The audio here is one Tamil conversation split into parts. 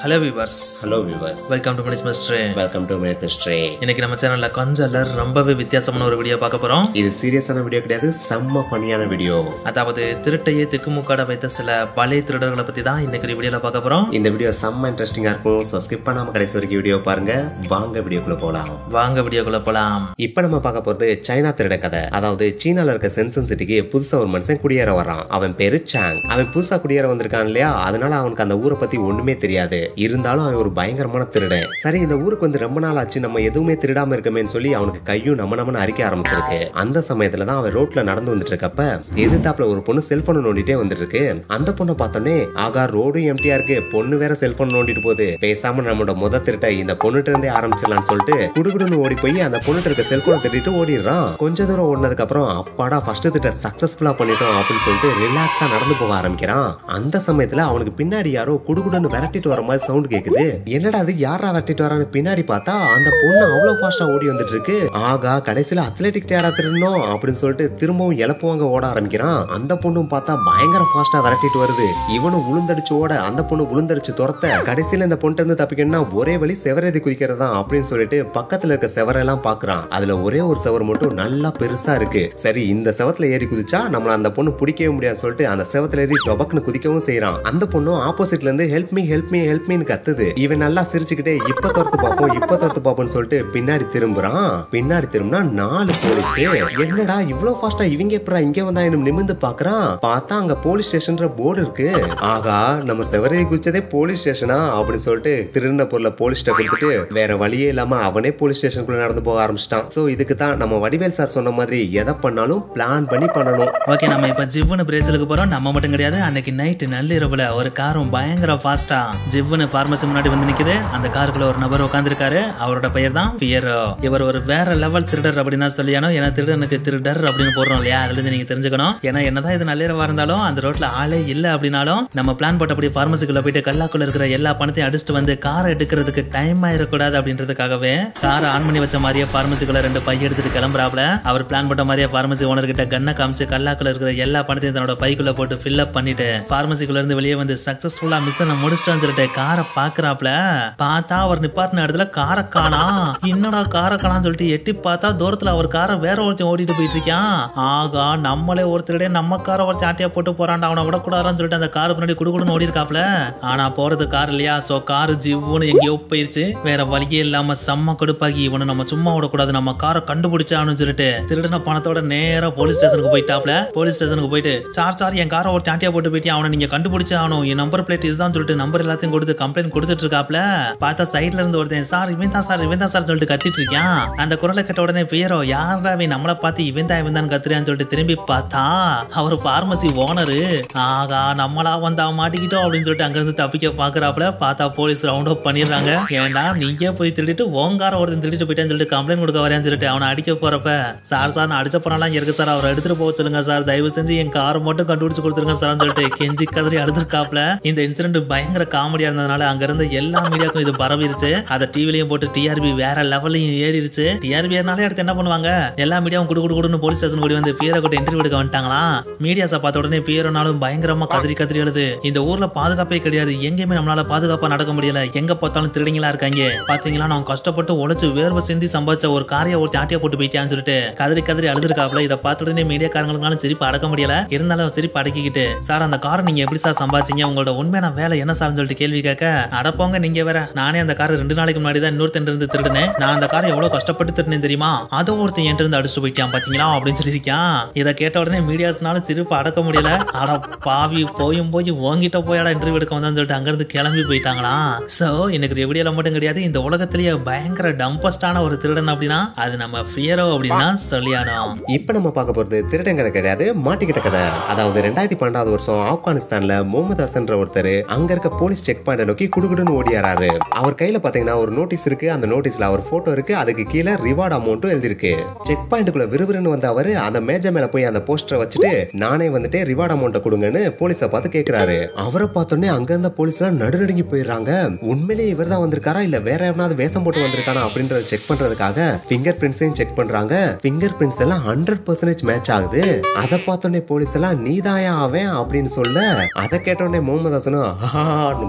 hello viewers hello viewers welcome to money's mystery welcome to minute mystery இன்னைக்கு நம்ம சேனல்ல கொஞ்சம் இல்ல ரொம்பவே வித்தியாசமான ஒரு வீடியோ பார்க்க போறோம் இது சீரியஸான வீடியோ கிடையாது செம்ம ஃபன்னியான வீடியோ அதாவது திருட்டையே திக்குமுக்காட வைத்த சில பழைய திருடர்களை பத்தி தான் இன்னைக்கு ஒரு வீடியோல பார்க்க போறோம் இந்த வீடியோ செம்ம இன்ட்ரெஸ்டிங்கா இருக்கும் ஸோ ஸ்கிப் பண்ணாம கடைசி வரைக்கும் வீடியோ பாருங்க வாங்க வீடியோக்குள்ள போலாம் வாங்க வீடியோக்குள்ள போலாம் இப்போ நம்ம பார்க்க போறது சைனா திருட கதை அதாவது சீனால இருக்க சென்சன் சிட்டிக்கு புதுசா ஒரு மனுஷன் குடியேற வரான் அவன் பேரு சாங் அவன் புதுசா குடியேற வந்திருக்கான் இல்லையா அதனால அவனுக்கு அந்த ஊரை பத்தி ஒண்ணுமே தெரியாது இருந்தாலும் அவன் ஒரு பயங்கரமான திருடன் சரி இந்த ஊருக்கு வந்து ரொம்ப நாள் ஆச்சு நம்ம எதுவுமே திருடாம இருக்கமேன்னு சொல்லி அவனுக்கு கையும் நம்ம நம்மனு அரிக்க ஆரம்பிச்சிருக்கு அந்த சமயத்துல தான் அவன் ரோட்ல நடந்து வந்துட்டு இருக்கப்ப எதிர்த்தாப்புல ஒரு பொண்ணு செல்போன் நோண்டிட்டே வந்துட்டு இருக்கு அந்த பொண்ணை பார்த்தோன்னே ஆகா ரோடும் எம்டியா இருக்கு பொண்ணு வேற செல்போன் நோண்டிட்டு போகுது பேசாம நம்மளோட முத திருட்ட இந்த பொண்ணுட்ட இருந்தே ஆரம்பிச்சிடலாம்னு சொல்லிட்டு குடுகுடுன்னு ஓடி போய் அந்த பொண்ணுட்ட இருக்க செல்போனை திருடிட்டு ஓடிடுறான் கொஞ்ச தூரம் ஓடினதுக்கு அப்புறம் அப்பாடா ஃபர்ஸ்ட் திட்ட சக்சஸ்ஃபுல்லா பண்ணிட்டோம் அப்படின்னு சொல்லிட்டு ரிலாக்ஸா நடந்து போக ஆரம்பிக்கிறான் அந்த சமயத்துல அவனுக்கு பின்னாடி யாரோ குடுகுடுன்னு விரட்டிட்டு வர மாதிரி சவுண்ட் கேக்குது என்னடா அது யாரா விரட்டிட்டு வரான்னு பின்னாடி பார்த்தா அந்த பொண்ணு அவ்வளவு ஃபாஸ்டா ஓடி வந்துட்டு இருக்கு ஆகா கடைசியில அத்லெட்டிக் டேடா திருடணும் அப்படின்னு சொல்லிட்டு திரும்பவும் இழப்புவாங்க ஓட ஆரம்பிக்கிறான் அந்த பொண்ணும் பார்த்தா பயங்கர ஃபாஸ்டா விரட்டிட்டு வருது இவனும் உளுந்தடிச்சு ஓட அந்த பொண்ணு உளுந்தடிச்சு துரத்த கடைசியில இந்த பொண்ணு இருந்து தப்பிக்கணும்னா ஒரே வழி செவரேதி குதிக்கிறதா அப்படின்னு சொல்லிட்டு பக்கத்துல இருக்க செவரெல்லாம் பாக்குறான் அதுல ஒரே ஒரு செவர் மட்டும் நல்லா பெருசா இருக்கு சரி இந்த செவத்துல ஏறி குதிச்சா நம்மள அந்த பொண்ணு பிடிக்கவே முடியாதுன்னு சொல்லிட்டு அந்த செவத்துல ஏறி டொபக்னு குதிக்கவும் செய்யறான் அந்த பொண்ணும் ஆப்போசிட்ல இருந்து help me help me help மீன்னு கத்துது இவன் நல்லா சிரிச்சுக்கிட்டே இப்ப துரத்து பார்ப்போம் இப்ப துரத்து பார்ப்போம்னு சொல்லிட்டு பின்னாடி திரும்புறான் பின்னாடி திரும்பினா நாலு போலீஸ் என்னடா இவ்வளவு ஃபாஸ்டா இவங்க எப்படா இங்க வந்தா இன்னும் நிமிந்து பாக்குறான் பார்த்தா அங்க போலீஸ் ஸ்டேஷன்ற போர்டு இருக்கு ஆகா நம்ம செவரையை குதிச்சதே போலீஸ் ஸ்டேஷனா அப்படின்னு சொல்லிட்டு திருடின பொருளை போலீஸ்ட்ட கொடுத்துட்டு வேற வழியே இல்லாம அவனே போலீஸ் ஸ்டேஷனுக்குள்ள நடந்து போக ஆரம்பிச்சிட்டான் சோ இதுக்கு தான் நம்ம வடிவேல் சார் சொன்ன மாதிரி எதை பண்ணாலும் பிளான் பண்ணி பண்ணணும் ஓகே நம்ம இப்ப ஜிவ்னு பிரேசிலுக்கு போறோம் நம்ம மட்டும் கிடையாது அன்னைக்கு நைட்டு நள்ளிரவுல ஒரு காரும் பயங்கர ஃபாஸ்டா ஜிவ்னு பார்மசி முன்னாடி வந்து நிக்குது அந்த காருக்குள்ள ஒரு நபர் உட்காந்துருக்காரு அவரோட பெயர் தான் பியரோ இவர் ஒரு வேற லெவல் திருடர் அப்படின்னு தான் சொல்லியானோ ஏன்னா திருடனுக்கு திருடர் அப்படின்னு போடுறோம் இல்லையா அதுல இருந்து நீங்க தெரிஞ்சுக்கணும் ஏன்னா என்னதான் இது நள்ளிரவா இருந்தாலும் அந்த ரோட்ல ஆளே இல்ல அப்படின்னாலும் நம்ம பிளான் போட்டபடி பார்மசிக்குள்ள போயிட்டு கல்லாக்குள்ள இருக்கிற எல்லா பணத்தையும் அடிச்சுட்டு வந்து காரை எடுக்கிறதுக்கு டைம் ஆயிடக்கூடாது அப்படின்றதுக்காகவே காரை ஆன் பண்ணி வச்ச மாதிரியே பார்மசிக்குள்ள ரெண்டு பை எடுத்துட்டு கிளம்புறாப்ல அவர் பிளான் போட்ட மாதிரியே பார்மசி ஓனர் கிட்ட கண்ணை காமிச்சு கல்லாக்குள்ள இருக்கிற எல்லா பணத்தையும் தன்னோட பைக்குள்ள போட்டு ஃபில் அப் பண்ணிட்டு பார்மசிக்குள்ள இருந்து வெளியே வந்து சக்சஸ்ஃபுல்லா மிஷனை முடிச்சிட்டான்னு சொல்லிட்டு காரை பாக்குறாப்ல பார்த்தா அவர் நிப்பாட்டின இடத்துல காரை காணா என்னடா காரை காணான்னு சொல்லிட்டு எட்டி பார்த்தா தூரத்துல அவர் காரை வேற ஒருத்தன் ஓடிட்டு போயிட்டு இருக்கான் ஆகா நம்மளே ஒருத்தருடைய நம்ம காரை ஒருத்தன் ஆட்டியா போட்டு போறான்டா அவனை விடக்கூடாதுன்னு சொல்லிட்டு அந்த கார் பின்னாடி குடுகுடுன்னு ஓடி இருக்காப்ல ஆனா போறது கார் இல்லையா சோ கார் ஜிவ்வுன்னு எங்கேயோ போயிருச்சு வேற வழியே இல்லாம செம்ம கடுப்பாகி இவனை நம்ம சும்மா விடக்கூடாது நம்ம காரை கண்டுபிடிச்சான்னு சொல்லிட்டு திருடின பணத்தோட நேரா போலீஸ் ஸ்டேஷனுக்கு போயிட்டாப்ல போலீஸ் ஸ்டேஷனுக்கு போயிட்டு சார் சார் என் காரை ஒரு சாட்டியா போட்டு போயிட்டு அவனை நீங்க கண்டுபிடிச்சு ஆகணும் என் நம்பர் பிளேட் இதுதான் சொல்லிட்டு நம்பர் எல்லாத்தையும் கொடுத்து கம்ப்ளைண்ட் கொடுத்துட்டு இருக்காப்ல பார்த்தா சைட்ல இருந்து ஒருத்தன் சார் இவன் தான் சார் இவன் தான் சார் சொல்லிட்டு கத்திட்டு இருக்கான் அந்த குரலை கேட்ட உடனே பேரோ யாரா அவன் நம்மளை பார்த்து இவன் தான் இவன் தான் கத்துறான்னு சொல்லிட்டு திரும்பி பார்த்தா அவர் பார்மசி ஓனரு ஆகா நம்மளா வந்தா மாட்டிக்கிட்டோம் அப்படின்னு சொல்லிட்டு அங்க இருந்து தப்பிக்க பாக்குறாப்ல பார்த்தா போலீஸ் ரவுண்ட் அப் பண்ணிடுறாங்க ஏன்டா நீங்க போய் திருடிட்டு ஓங்கார ஒருத்தன் திருடிட்டு போயிட்டேன்னு சொல்லிட்டு கம்ப்ளைண்ட் கொடுக்க வரேன்னு சொல்லிட்டு அவனை அடிக்க போறப்ப சார் சார் நான் அடிச்ச போனாலாம் இருக்கு சார் அவரை எடுத்துட்டு போக சொல்லுங்க சார் தயவு செஞ்சு என் காரை மட்டும் கண்டுபிடிச்சு கொடுத்துருங்க சார்னு சொல்லிட்டு கெஞ்சி கதறி அழுதுருக்காப்ல இந்த இன்சிடென்ட் பயங்கர காமெடியா இருந்ததுனால அங்க இருந்த எல்லா மீடியாக்கும் இது பரவிருச்சு அதை டிவிலையும் போட்டு டிஆர்பி வேற லெவல்லையும் ஏறிடுச்சு டிஆர்பி ஏறினாலே அடுத்து என்ன பண்ணுவாங்க எல்லா மீடியாவும் குடு குடு குடுன்னு போலீஸ் ஸ்டேஷன் கூடி வந்து பியரை கிட்ட இன்டர்வியூ எடுக்க வந்துட்டாங்களா மீடியாஸை பார்த்த உடனே பியரோனாலும் பயங்கரமா கதறி கதறி எழுது இந்த ஊர்ல பாதுகாப்பே கிடையாது எங்கேயுமே நம்மளால பாதுகாப்பா நடக்க முடியல எங்க பார்த்தாலும் திருடிங்களா இருக்காங்க பாத்தீங்களா நான் கஷ்டப்பட்டு உழைச்சு வேர்வை சிந்தி சம்பாதிச்ச ஒரு காரையை ஒரு ஆட்டியா போட்டு போயிட்டான்னு சொல்லிட்டு கதறி கதறி அழுதுருக்காப்ல இதை பார்த்த உடனே மீடியாக்காரங்களுக்கும் சிரிப்பு அடக்க முடியல இருந்தாலும் சிரிப்பு அடக்கிக்கிட்டு சார் அந்த காரை நீங்க எப்படி சார் சம்பாதிச்சீங்க உங்களோட உண்மையான வேலை என்ன சார்னு சொல்லிட்டு கேள்வி கேட்க அடப்போங்க நீங்க வேற நானே அந்த காரை ரெண்டு நாளைக்கு முன்னாடி தான் இன்னொருத்தன் இருந்து திருடுனேன் நான் அந்த காரை எவ்வளவு கஷ்டப்பட்டு திருடினேன் தெரியுமா அதை ஒருத்தன் என்கிட்ட இருந்து அடிச்சுட்டு போயிட்டான் பாத்தீங்களா அப்படின்னு சொல்லியிருக்கான் இதை கேட்ட உடனே மீடியாஸ்னாலும் சிரிப்பு அடக்க முடியல அட பாவி போயும் போய் ஓங்கிட்ட போயாடா இன்டர்வியூ எடுக்க வந்தான்னு சொல்லிட்டு அங்கிருந்து கிளம்பி போயிட்டாங்களா சோ எனக்கு ரெவடியில மட்டும் கிடையாது இந்த உலகத்திலேயே பயங்கர டம்பஸ்டான ஒரு திருடன் அப்படின்னா அது நம்ம ஃபியரோ அப்படின்னா சொல்லியானோம் இப்ப நம்ம பார்க்க போறது திருடன் கதை கிடையாது மாட்டிக்கிட்ட கதை அதாவது ரெண்டாயிரத்தி பன்னெண்டாவது வருஷம் ஆப்கானிஸ்தான்ல முகமது ஹசன்ற ஒருத்தர் அங்க இருக்க போலீஸ் செக் பாயிண்ட் நோக்கி குடுகுடுன்னு ஓடியாராரு அவர் கையில பாத்தீங்கன்னா ஒரு நோட்டீஸ் இருக்கு அந்த நோட்டீஸ்ல அவர் போட்டோ இருக்கு அதுக்கு கீழே ரிவார்ட் அமௌண்ட்டும் எழுதிருக்கு செக் பாயிண்ட்டுக்குள்ள விறுவிறுன்னு வந்த அவரு அந்த மேஜை மேல போய் அந்த போஸ்டரை வச்சுட்டு நானே வந்துட்டு ரிவார்ட் அமௌண்ட்டை கொடுங்கன்னு போலீஸை பார்த்து கேக்குறாரு அவரை பார்த்தோன்னே அங்க இருந்த போலீஸ் எல்லாம் நடுநடுங்கி போயிடுறாங்க உண்மையிலேயே இவர் தான் வந்திருக்காரா இல்ல வேற எவனாவது வேஷம் போட்டு வந்திருக்கானா அப்படின்றத செக் பண்றதுக்காக பிங்கர் பிரிண்ட்ஸையும் செக் பண்றாங்க பிங்கர் பிரிண்ட்ஸ் எல்லாம் ஹண்ட்ரட் பர்சன்டேஜ் மேட்ச் ஆகுது அதை பார்த்தோன்னே போலீஸ் எல்லாம் நீதாயா அவன் அப்படின்னு சொல்ல அதை கேட்டோடனே முகமது ஹசனும் "ஆஹா" பயங்கர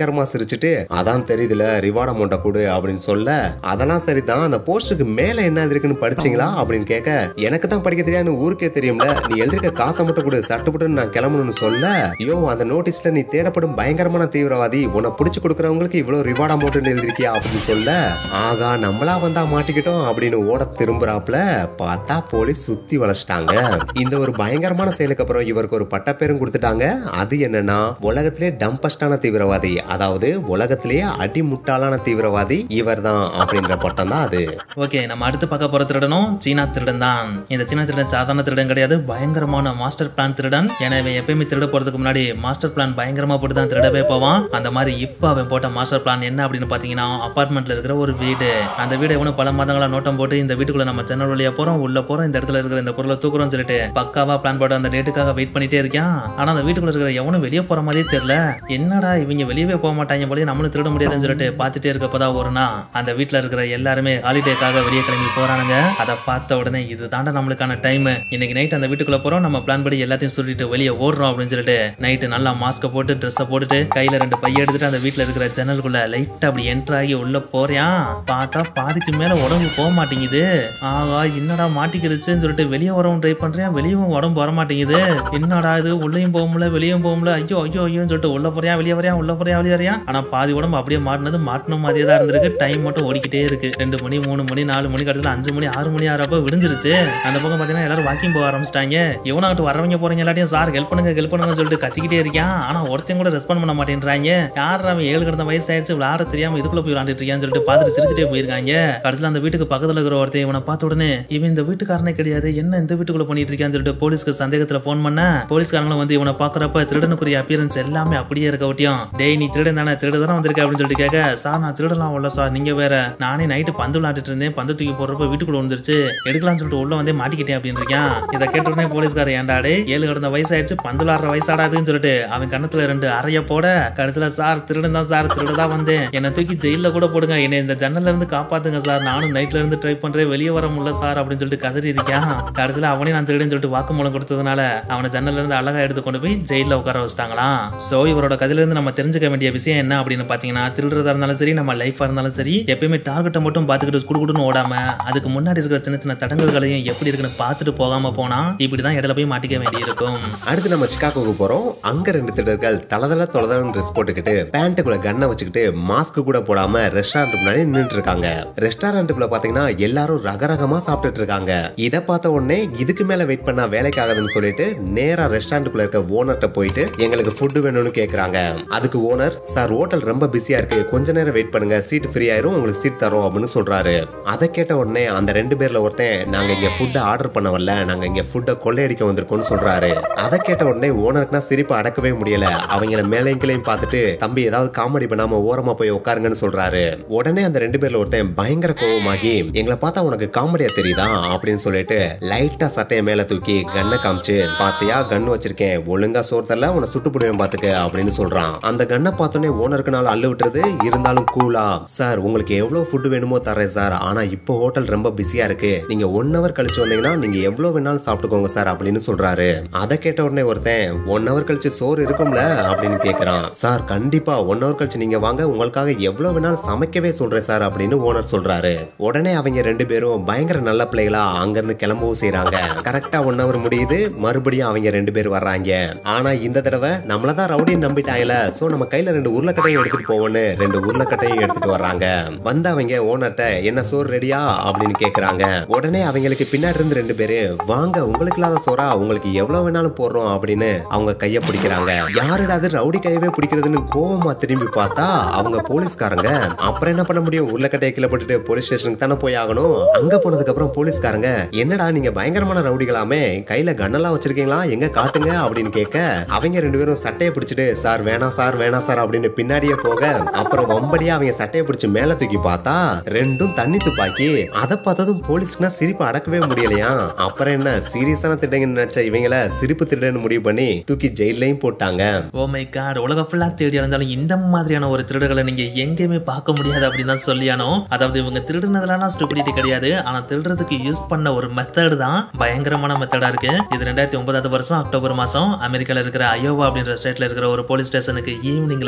பயங்கரமா சிரிச்சுட்டு அதான் தெரியுதுல ரிவார்ட் அமௌண்ட்டை கொடு அப்படின்னு சொல்ல அதெல்லாம் சரிதான் அந்த போஸ்டுக்கு மேல என்ன இருக்குன்னு படிச்சீங்களா அப்படின்னு கேட்க எனக்கு தான் படிக்க தெரியாது ஊருக்கே தெரியும்ல நீ எழுதிருக்க காசை மட்டும் கொடு சட்டுப்பட்டு நான் கிளம்பணும்னு சொல்ல யோ அந்த நோட்டீஸ்ல நீ தேடப்படும் பயங்கரமான தீவிரவாதி உன்னை பிடிச்சு கொடுக்கறவங்களுக்கு இவ்வளவு ரிவார்ட் அமௌண்ட் எழுதிருக்கியா அப்படின்னு சொல்ல ஆகா நம்மளா வந்தா மாட்டிக்கிட்டோம் அப்படின்னு ஓட திரும்புறாப்ல பார்த்தா போலீஸ் சுத்தி வளைச்சிட்டாங்க இந்த ஒரு பயங்கரமான செயலுக்கு அப்புறம் இவருக்கு ஒரு பட்டப்பேரும் கொடுத்துட்டாங்க அது என்னன்னா உலகத்திலே டம்பஸ்டான தீவிரவாதி அதாவது உலகத்திலேயே அடிமுட்டாளான தீவிரவாதி இவர்தான் அப்படின்ற பட்டம் தான் அது ஓகே நம்ம அடுத்து பார்க்க போற திருடனும் சீனா திருடன் தான் இந்த சீனா திருடன் சாதாரண திருடன் கிடையாது பயங்கரமான மாஸ்டர் பிளான் திருடன் ஏன்னா இவன் எப்பயுமே திருட போறதுக்கு முன்னாடி மாஸ்டர் பிளான் பயங்கரமா போட்டு தான் திருடவே போவான் அந்த மாதிரி இப்ப அவன் போட்ட மாஸ்டர் பிளான் என்ன அப்படின்னு பாத்தீங்கன்னா அபார்ட்மெண்ட்ல இருக்கிற ஒரு வீடு அந்த வீடு எவனும் பல மாதங்களா நோட்டம் போட்டு இந்த வீட்டுக்குள்ள நம்ம ஜன்னல் வழியா போறோம் உள்ள போறோம் இந்த இடத்துல இருக்கிற இந்த பொருளை தூக்குறோம்னு சொல்லிட்டு பக்காவா பிளான் போட்டு அந்த டேட்டுக்காக வெயிட் பண்ணிட்டே இருக்கான் ஆனா அந்த வீட்டுக்குள்ள இருக்கிற எவனும் வெளியே போற மாதிரியே தெரியல என்னடா இவங்க வெளியவே போக மாட்டாங்க போல நம்மளும் திருட முடியாதுன்னு சொல்லிட்டு பார்த்துட்டே இருக்கப்பதான் ஒரு நாள் அந்த வீட்டுல இருக்கிற எல்லாருமே ஹாலிடேக்காக வெளியே கிளம்பி போறானுங்க அதை பார்த்த உடனே இது தாண்டா நம்மளுக்கான டைம் இன்னைக்கு நைட் அந்த வீட்டுக்குள்ள போறோம் நம்ம பிளான் படி எல்லாத்தையும் சொல்லிட்டு வெளியே ஓடுறோம் அப்படின்னு சொல்லிட்டு நைட்டு நல்லா மாஸ்க போட்டு ட்ரெஸ்ஸை போட்டுட்டு கையில ரெண்டு பைய எடுத்துட்டு அந்த வீட்டுல இருக்கிற ஜன்னலுக்குள்ள லைட்டா அப்படி என்டர் ஆகி உள்ள போறியான் பார்த்தா பாதிக்கு மேல உடம்பு போக மாட்டேங்குது ஆகா என்னடா மாட்டிக்கிருச்சுன்னு சொல்லிட்டு வெளியே வரவும் ட்ரை பண்றேன் வெளியவும் உடம்பு வர மாட்டேங்குது என்னடா இது உள்ளேயும் போக முடியல வெளியும் போக முடியல ஐயோ ஐயோ ஐயோன்னு சொல்லிட்டு உள்ள போறியா வெளியே வரையா உள்ள போறியா வெளியே வரையா ஆனா பாதி உடம்பு அப்படியே மாட்டினது மாட்டின மாதிரியே தான் இருந்திருக்கு டைம் மட்டும் ஓடிக்கிட்டே இருக்கு ரெண்டு மணி மூணு மணி நாலு மணி கடைசியில் அஞ்சு மணி ஆறு மணி ஆறப்ப விடிஞ்சிருச்சு அந்த பக்கம் பாத்தீங்கன்னா எல்லாரும் வாக்கிங் போக ஆரம்பிச்சிட்டாங்க இவனாட்டு வரவங்க போறீங்க எல்லாத்தையும் சார் ஹெல்ப் பண்ணுங்க ஹெல்ப் பண்ணுங்கன்னு சொல்லிட்டு கத்திக்கிட்டே இருக்கான் ஆனா ஒருத்தன் கூட ரெஸ்பாண்ட் பண்ண மாட்டேன்றாங்க யார் அவன் ஏழு கிடந்த வயசு ஆயிடுச்சு விளையாட தெரியாம இதுக்குள்ள போய் விளையாண்டுட்டு இருக்கான்னு சொல்லிட்டு பார்த்துட்டு சிரிச்சுட்டே போயிருக்காங்க கடைசியில் அந்த வீட்டுக்கு பக்கத்துல இருக்கிற ஒருத்தன் இவனை பார்த்த உடனே இவன் இந்த வீட்டுக்காரனே கிடையாது என்ன இந்த வீட்டுக்குள்ள பண்ணிட்டு இருக்கான்னு சொல்லிட்டு போலீஸ்க்கு சந்தேகத்துல போன் பண்ண போலீஸ்காரங்களும் வந்து இவனை பாக்குறப்ப திருடனுக்குரிய அப்பியரன்ஸ் எல்லாமே அப்படியே இருக்க ஒட்டியும் டேய் நீ திருடன் தானே திருட தானே வந்திருக்க அப்படின்னு சொல்லிட்டு கேட்க சார் நான் திருடலாம் உள்ள சார் நீங்க வேற நானே நைட்டு பந்து விளையாண்டுட்டு இருந்தேன் பந்து தூக்கி போடுறப்ப வீட்டுக்குள்ள வந்துருச்சு எடுக்கலாம்னு சொல்லிட்டு உள்ள வந்து மாட்டிக்கிட்டேன் அப்படின்னு இருக்கான் இதை கேட்ட உடனே போலீஸ்காரர் ஏண்டாடே ஏழு கடந்த வயசாயிடுச்சு பந்து விளாடுற வயசாடாதுன்னு சொல்லிட்டு அவன் கண்ணத்துல ரெண்டு அறைய போட கடைசியில சார் திருடன் தான் சார் திருடதான் வந்தேன் என்னை தூக்கி ஜெயில கூட போடுங்க என்னை இந்த ஜன்னல்ல இருந்து காப்பாத்துங்க சார் நானும் நைட்ல இருந்து ட்ரை பண்றேன் வெளியே வர முடியல சார் அப்படின்னு சொல்லிட்டு கதறி இருக்கான் கடைசியில அவனே நான் திருடுன்னு சொல்லிட்டு வாக்குமூலம் கொடுத்ததுனால அவனை ஜன்னல்ல இருந்து அழகா எடுத்து கொண்டு போய் ஜெயில உட்கார வச்சிட்டாங்களாம் சோ இவரோட கதையில இருந்து நம்ம தெரிஞ்சுக்க வேண்டிய விஷயம் என்ன அப்படின்னு பாத்தீங்கன்னா திருடுறதா இருந்தாலும் சரி நம்ம லைஃபா இருந்தாலும் சரி எப்பயுமே டார்கெட்டை மட்டும் பாத்துக்கிட்டு குடுக்குடுன்னு ஓடாம அதுக்கு முன்னாடி இருக்கிற சின்ன சின்ன தடங்கல்களையும் எப்படி இருக்குன்னு பார்த்துட்டு போகாம போனா இப்படிதான் இடையில போய் மாட்டிக்க வேண்டி இருக்கும் அடுத்து நம்ம சிக்காகோக்கு போறோம் அங்க ரெண்டு திருடர்கள் தலதல தொலைதலன்னு ட்ரெஸ் போட்டுக்கிட்டு பேண்ட்டுக்குள்ள கன்னை வச்சுக்கிட்டு மாஸ்க் கூட போடாம ரெஸ்டாரண்ட் முன்னாடி நின்னுட்டு இருக்காங்க ரெஸ்டாரண்ட்டுக்குள்ள பாத்தீங்கன்னா எல்லாரும் ரகரகமா சாப்பிட்டுட்டு இருக்காங்க இத பார்த்த உடனே இதுக்கு மேல வெயிட் பண்ணா வேலைக்கு ஆகாதுன்னு சொல்லிட்டு நேரா ரெஸ்டாரண்ட்டுக்குள்ள இருக்க ஓனர்கிட்ட போயிட்டு எங்களுக்கு ஃபுட் வேணும்னு கேக்குறாங்க அதுக்கு ஓனர் சார் ஹோட்டல் ரொம்ப பிஸியா இருக்கு கொஞ்ச நேரம் வெயிட் பண்ணுங்க சீட் ஃப்ரீ ஆயிரும் உங்களுக்கு சீட் தரோம் அப்படின்னு சொல்றாரு அதை கேட்ட உடனே அந்த ரெண்டு பேர்ல ஒருத்தன் நாங்க இங்க ஃபுட் ஆர்டர் பண்ண வரல நாங்க இங்க ஃபுட்டை கொள்ளையடிக்க வந்திருக்கோம்னு சொல்றாரு அதை கேட்ட உடனே ஓனருக்குனா சிரிப்பு அடக்கவே முடியல அவங்கள மேலையும் கீழையும் பார்த்துட்டு தம்பி ஏதாவது காமெடி பண்ணாம ஓரமா போய் உட்காருங்கன்னு சொல்றாரு உடனே அந்த ரெண்டு பேர்ல ஒருத்தன் பயங்கர கோவமாகி எங்களை பார்த்தா உனக்கு காமெடியா தெரியுதா அப்படின்னு சொல்லிட்டு லைட்டா சட்டைய மேல தூக்கி கன்னை காமிச்சு பாத்தியா கன் வச்சிருக்கேன் ஒழுங்கா சோறு தரல உன்னை சுட்டு போடுவேன் பாத்துக்க அப்படின்னு சொல்றான் அந்த கன்னை பார்த்தோன்னே ஓனருக்கு நாள் அள்ளு விட்டுறது இருந்தாலும் கூலா சார் உங்களுக்கு எவ்வளவு ஃபுட் வேணுமோ தரேன் சார் ஆனா இப்போ ஹோட்டல் ரொம்ப பிஸியா இருக்கு நீங்க ஒன் ஹவர் கழிச்சு வந்தீங்கன்னா நீங்க எவ்வளவு வேணாலும் சாப்பிட்டுக்கோங்க சார் அப்படின்னு சொல்றாரு அதை கேட்ட உடனே ஒருத்தன் ஒன் ஹவர் கழிச்சு சோறு இருக்கும்ல அப்படின்னு கேக்குறான் சார் கண்டிப்பா ஒன் ஹவர் கழிச்சு நீங்க வாங்க உங்களுக்காக எவ்வளவு வேணாலும் சமைக்கவே சொல்றேன் சார் அப்படின்னு ஓனர் சொல்றாரு உடனே அவங்க ரெண்டு பேரும் பயங்கர நல்ல பிள்ளைகளா அங்க இருந்து கிளம்பவும் செய்றாங்க கரெக்டா ஒன் ஹவர் முடியுது மறுபடியும் அவங்க ரெண்டு பேர் வர்றாங்க ஆனா இந்த தடவை நம்மளதான் ரவுடின்னு நம்பிட்டாங்கல சோ நம்ம கையில ரெண்டு உருளைக்கட்டையும் எடுத்துட்டு போவோன்னு ரெண்டு உருளைக்கட்டையும் எடுத்துட்டு வர்றாங்க வந்த அவங்க ஓனர்ட்ட என்ன சோறு ரெடியா அப்படின்னு கேக்குறாங்க உடனே அவங்களுக்கு பின்னாடி இருந்து ரெண்டு பேரு வாங்க உங்களுக்கு இல்லாத சோறா உங்களுக்கு எவ்வளவு வேணாலும் போடுறோம் அப்படின்னு அவங்க கைய பிடிக்கிறாங்க யாருடா அது ரவுடி கையவே பிடிக்கிறதுன்னு கோவமா திரும்பி பார்த்தா அவங்க போலீஸ்காரங்க அப்புறம் என்ன பண்ண முடியும் உருளைக்கட்டையை கீழே போட்டுட்டு போலீஸ் ஸ்டேஷனுக்கு தானே போய் ஆகணும் அங்க போனதுக்கு அப்புறம் போலீஸ்காரங்க என்னடா நீங்க பயங்கரமான ரவுடிகளாமே கையில கண்ணெல்லாம் வச்சிருக்கீங்களா எங்க காட்டுங்க அப்படின்னு கேட்க அவங்க ரெண்டு பேரும் சட்டையை பிடிச்சிட்டு சார் வேணாம் சார் வேணாம் சார் அப்படின்னு பின்னாடியே போக அப்புறம் வம்படியா அவங்க சட்டையை பிடிச்சு மேல தூக்கி பார்த்தா ரெண்டும் தண்ணி துப்பாக்கி அதை பார்த்ததும் போலீஸ்க்குனா சிரிப்பு அடக்கவே முடியலையா அப்புறம் என்ன சீரியஸான திருடங்க நினைச்ச இவங்கள சிரிப்பு திருடன்னு முடிவு பண்ணி தூக்கி ஜெயிலையும் போட்டாங்க ஓ மை காட் உலக ஃபுல்லா தேடி இருந்தாலும் இந்த மாதிரியான ஒரு திருடுகளை நீங்க எங்கேயுமே பார்க்க முடியாது அப்படின்னு தான் சொல்லியானோ அதாவது இவங்க திருடுனதுலாம் ஸ்டூபிலிட்டி கிடையாது ஆனா திருடுறதுக்கு யூஸ் பண்ண ஒரு மெத்தட் தான் பயங்கரமான மெத்தடா இருக்கு இது ரெண்டாயிரத்தி ஒன்பதாவது வருஷம் அக்டோபர் மாசம் அமெரிக்கால இருக்கிற அயோவா அப்படின்ற ஸ்டேட்ல இருக்கிற ஒரு போலீஸ் ஸ்டேஷனுக்கு ஈவினிங்ல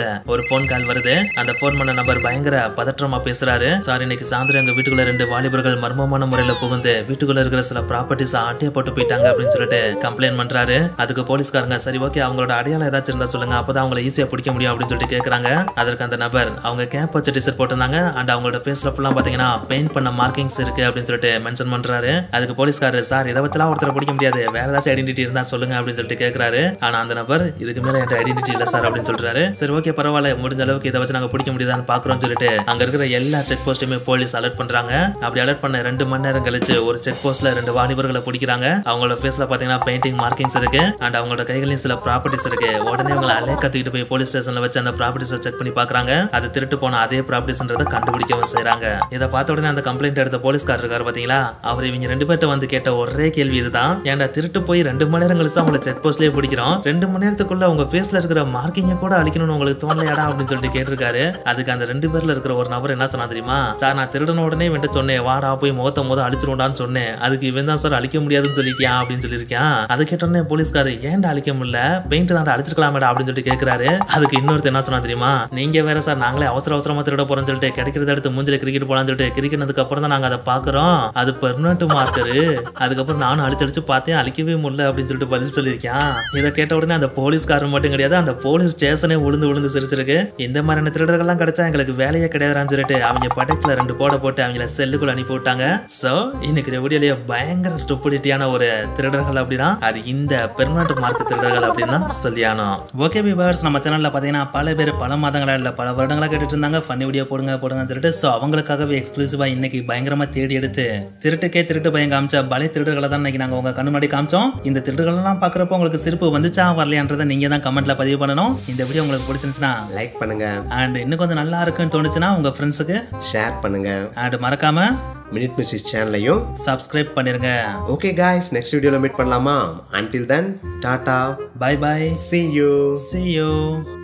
ஒரு போன் கால் வருது அந்த போன் பண்ண நபர் பயங்கர பதற்றமா பேசுறாரு சார் இன்னைக்கு சாயந்தரம் எங்க வீட்டுக்குள்ள ரெண்டு வாலிபர்கள் மர்மமான முறையில புகுந்து வீட்டுக்குள்ள இருக்கிற சில ப்ராப்பர்ட்டிஸ் ஆட்டிய போட்டு போயிட்டாங்க அப்படின்னு சொல்லிட்டு கம்ப்ளைண்ட் பண்றாரு அதுக்கு போலீஸ்காரங்க சரி ஓகே அவங்களோட அடையாளம் ஏதாச்சும் இருந்தா சொல்லுங்க அப்பதான் அவங்கள ஈஸியா பிடிக்க முடியும் அப்படின்னு சொல்லிட்டு கேக்குறாங்க அதற்கு அந்த நபர் அவங்க கேப் வச்ச டிஷர்ட் போட்டிருந்தாங்க அண்ட் அவங்களோட ஃபேஸ்ல ஃபுல்லா பாத்தீங்கன்னா பெயிண்ட் பண்ண மார்க்கிங்ஸ் இருக்கு அப்படின்னு சொல்லிட்டு மென்ஷன் பண்றாரு அதுக்கு போலீஸ்காரர் சார் இதை வச்சலாம் ஒருத்தரை பிடிக்க முடியாது வேற ஏதாச்சும் ஐடென்டிட்டி இருந்தா சொல்லுங்க அப்படின்னு சொல்லிட்டு கேக்குறாரு ஆனா அந்த நபர் இதுக்கு மேல என்கிட்ட ஐடென்டிட்டி இல்ல சார் அப்படின்னு சொல்றாரு சரி ஓகே பரவாயில்ல முடிஞ்ச அளவுக்கு இதை வச்சு நாங்க பிடிக்க முடியுதான்னு பாக்குறோம்னு சொல்லிட்டு அங்க இருக்கிற எல்லா செக் போஸ்ட்டுமே போலீஸ் அலர்ட் பண்றாங்க அப்படி அலர்ட் பண்ண ரெண்டு மணி நேரம் கழிச்சு ஒரு செக் போஸ்ட்ல ரெண்டு வாலிபர்களை பிடிக்கிறாங்க அவங்களோட ஃபேஸ்ல பாத்தீங்கன்னா பெயிண்டிங் மார்க்கிங்ஸ் இருக்கு அண்ட் அவங்களோட கைகளையும் சில ப்ராப்பர்ட்டிஸ் இருக்கு உடனே அவங்களை அலே கத்திக்கிட்டு போய் போலீஸ் ஸ்டேஷன்ல வச்சு அந்த ப்ராப்பர்ட்டிஸை செக் பண்ணி பாக்குறாங்க அது திருட்டு போன அதே ப்ராப்பர்ட்டிஸ்ன்றதை கண்டுபிடிக்கவும் செய்றாங்க இதை பார்த்த உடனே அந்த கம்ப்ளைண்ட் எடுத்த போலீஸ்காரர் இருக்காரு பாத்தீங்களா அவர் இவங்க ரெண்டு பேர்ட்ட வந்து கேட்ட ஒரே கேள்வி இதுதான் ஏன்டா திருட்டு போய் ரெண்டு மணி நேரம் கழிச்சு அவங்களை செக் போஸ்ட்லயே பிடிக்கிறோம் ரெண்டு மணி நேரத்துக்குள்ள உங்க ஃபேஸ்ல இருக்கிற மார்க்கிங்க கூட அழிக்கணும்னு உங்களுக்கு தோணலையாடா அப்படின்னு சொல்லிட்டு கேட்டிருக்காரு அதுக்கு அந்த ரெண்டு பேர்ல இருக்கிற ஒரு நபர் என்ன சொன்னா தெரியுமா சார் நான் திருடன உடனே வந்துட்டு சொன்னேன் வாடா போய் முகத்த முத அழிச்சிருவான்னு சொன்னேன் அதுக்கு இவன் தான் சார் அழிக்க முடியாதுன்னு சொல்லிட்டியா அப்படின்னு சொல்லியிருக்கான் அதை கேட்டோடனே போலீஸ்காரர் ஏன்டா அழிக்க முடியல பெயிண்ட் தான் அழிச்சிருக்கலாமேடா அப்படின்னு சொல்லிட்டு கேட்கிறாரு அதுக்கு இன்னொருத்தர் என்ன சொன்னா தெரியுமா நீங்க வேற சார் நாங்களே அவசர அவசரமா திருட போறோம்னு சொல்லிட்டு கிடைக்கிறத எடுத்து மூஞ்சில கிரிக்கெட் போலாம்னு சொல்லிட்டு கிரிக்கெட்னதுக்கு அப்புறம் தான் நாங்க அதை பாக்குறோம் அது பெர்மனன்ட் மார்க்கரு அதுக்கப்புறம் நானும் அழிச்சு அழிச்சு பார்த்தேன் அழிக்கவே முடியல அப்படின்னு சொல்லிட்டு பதில் சொல்லியிருக்கான் இதை கேட்ட உடனே அந்த போலீஸ்காரன் மட்டும் கிடையாது அந்த போலீஸ் ஸ்டேஷனே உளுந்து உளுந்து சிரிச்சிருக்கு இந்த மாதிரியான திருடர்கள்லாம் கிடைச்சா எங்களுக்கு வேலையே கிடையாதுன்னு சொல்லிட்டு அவங்க படத்துல ரெண்டு போட போட்டு அவங்கள செல்லுக்குள்ள அனுப்பி விட்டாங்க சோ இன்னைக்கு வீடியோலயே பயங்கர ஸ்டூபிடிட்டியான ஒரு திருடர்கள் அப்படின்னா அது இந்த பெர்மனன்ட் மார்க் திருடர்கள் அப்படின்னு தான் சொல்லியானோம் ஓகே விவர்ஸ் நம்ம சேனல்ல பாத்தீங்கன்னா பல பேர் பல மாதங்களா இல்ல பல வருடங்களா கேட்டுட்டு இருந்தாங்க ஃபன்னி வீடியோ போடுங்க போடுங்கன்னு சொல்லிட்டு சோ அவங்களுக்காகவே எக்ஸ்க்ளூசிவா இன்னைக்கு பயங்கரமா தேடி எடுத்து திருட்டுக்கே திருட்டு பயம் காமிச்ச பல திருடுகளை தான் இன்னைக்கு நாங்க உங்க கண்ணு முன்னாடி காமிச்சோம் இந்த திருடுகள் எல்லாம் பாக்குறப்போ உங்களுக்கு சிரிப்பு வந்துச்சா வரலையான்றதை நீங்க தான் கமெண்ட்ல பதிவு பண்ணணும் இந்த வீடியோ உங்களுக்கு பிடிச்சிருந்துச்சுன்னா லைக் பண்ணுங்க அண்ட் இன்னும் கொஞ்சம் நல்லா இருக்குன்னு தோணுச்சுன்னா உங்க ஃப்ரெண்ட்ஸுக்கு ஷேர் பண்ணுங்க அண்ட் மறக்காம மினிட் மிஸ்ஸஸ் சேனலையும் சப்ஸ்கிரைப் பண்ணிருங்க ஓகே காய்ஸ் நெக்ஸ்ட் வீடியோல மீட் பண்ணலாமா until then tata bye bye see you see you